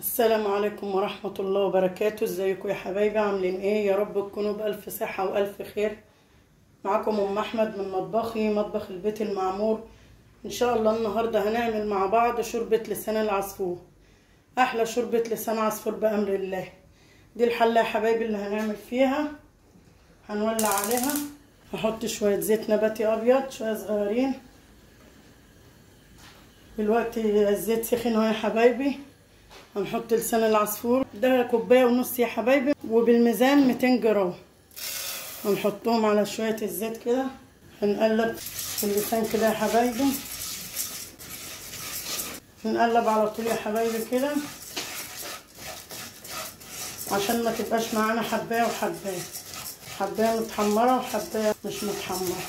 السلام عليكم ورحمة الله وبركاته ازيكم يا حبايبي عاملين ايه يا رب تكونوا بألف صحة وألف خير معاكم أم أحمد من مطبخي مطبخ البيت المعمور إن شاء الله النهاردة هنعمل مع بعض شوربة لسان العصفور أحلى شوربة لسان عصفور بأمر الله دي الحلة يا حبايبي اللي هنعمل فيها هنولع عليها هحط شوية زيت نباتي أبيض شوية صغيرين دلوقتي الزيت سخن اهو يا حبايبي هنحط لسان العصفور ده كوبايه ونص يا حبايبي وبالميزان 200 جرام هنحطهم على شويه الزيت كده هنقلب اللسان كده يا حبايبي هنقلب على طول يا حبايبي كده عشان ما تبقاش معانا حبايه وحبايه حبايه متحمره وحبايه مش متحمره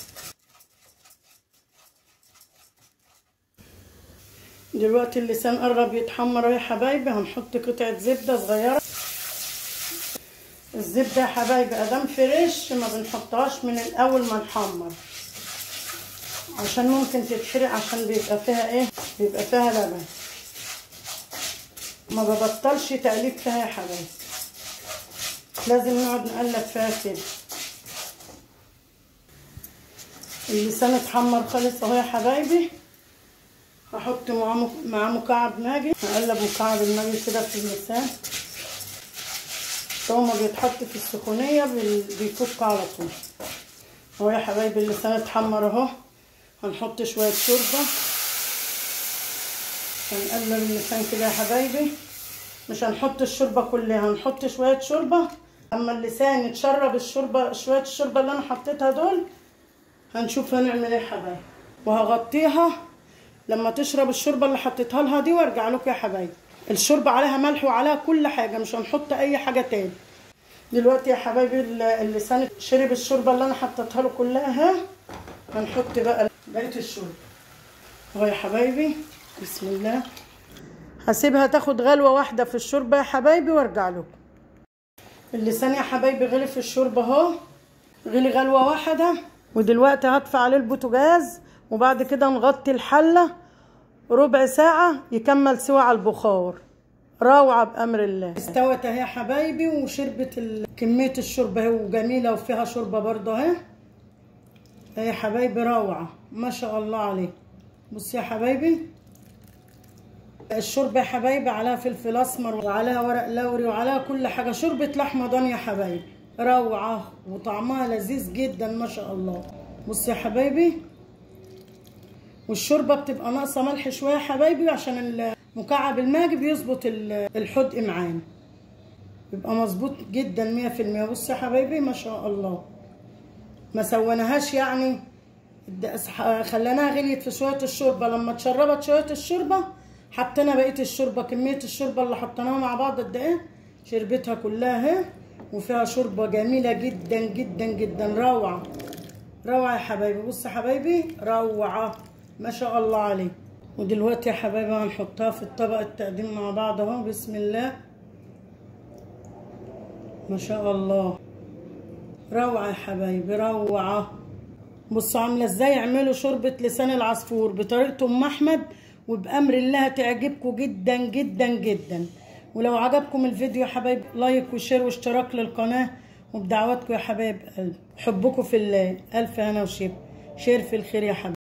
دلوقتي اللسان قرب يتحمر يا حبايبي هنحط قطعة زبدة صغيرة الزبدة يا حبايبي ادام فريش ما بنحطهاش من الاول ما نحمر عشان ممكن تتحرق عشان بيبقى فيها ايه بيبقى فيها لبن ما ببطلش تقليب فيها يا حبايبي لازم نقعد نقلب فيها كده اللسان اتحمر خالص اهو يا حبايبي هحط معاه معاه مكعب ماجي هقلب مكعب الماجي كده في اللسان هو ما بيتحط في السخونية بيفك على طول اهو يا حبايبي اللسان اتحمر اهو هنحط شوية شوربة هنقلب اللسان كده يا حبايبي مش هنحط الشوربة كلها هنحط شوية شوربة اما اللسان يتشرب الشوربة شوية الشوربة اللي انا حطيتها دول هنشوف هنعمل ايه يا حبايبي وهغطيها لما تشرب الشوربه اللي حطيتها لها دي وارجع لكم يا حبايبي الشوربه عليها ملح وعليها كل حاجه مش هنحط اي حاجه تاني دلوقتي يا حبايبي اللسان شرب الشوربه اللي انا حطيتها له كلها اهي هنحط بقى بقيه الشوربه اهو يا حبايبي بسم الله هسيبها تاخد غلوه واحده في الشوربه يا حبايبي وارجع لكم اللسان يا حبايبي غلي في الشوربه اهو غلي غلوه واحده ودلوقتي هطفي عليه البوتاجاز وبعد كده نغطي الحله ربع ساعه يكمل سوا على البخار روعه بامر الله استوت اهي يا حبايبي وشربت كميه الشوربه اهي وجميله وفيها شوربه برضه اهي اهي يا حبايبي روعه ما شاء الله عليه بصي يا حبايبي الشوربه يا حبايبي عليها فلفل اسمر وعليها ورق لوري وعليها كل حاجه شوربه لحمه ضاني يا حبايبي روعه وطعمها لذيذ جدا ما شاء الله بصي يا حبايبي والشوربه بتبقى ناقصه ملح شويه يا حبايبي عشان مكعب الماجي بيظبط الحدق معانا يبقى مظبوط جدا 100% بصي يا حبايبي ما شاء الله ما سويناهاش يعني خليناها غليت في شويه الشوربه لما اتشربت شويه الشوربه حطينا بقيه الشوربه كميه الشوربه اللي حطيناها مع بعض قد ايه شربتها كلها اهي وفيها شوربه جميله جدا جدا جدا روعه روعه يا حبايبي بصي يا حبايبي روعه ما شاء الله عليه ودلوقتي يا حبايبي هنحطها في الطبق التقديم مع بعض اهو بسم الله ما شاء الله روعه يا حبايبي روعه بصوا عامله ازاي اعملوا شوربه لسان العصفور بطريقه ام احمد وبامر الله هتعجبكم جدا جدا جدا ولو عجبكم الفيديو يا حبايبي لايك وشير واشتراك للقناه وبدعواتكم يا حبايب قلبي حبكم في الله الف هنا وشيب شير في الخير يا حبايبي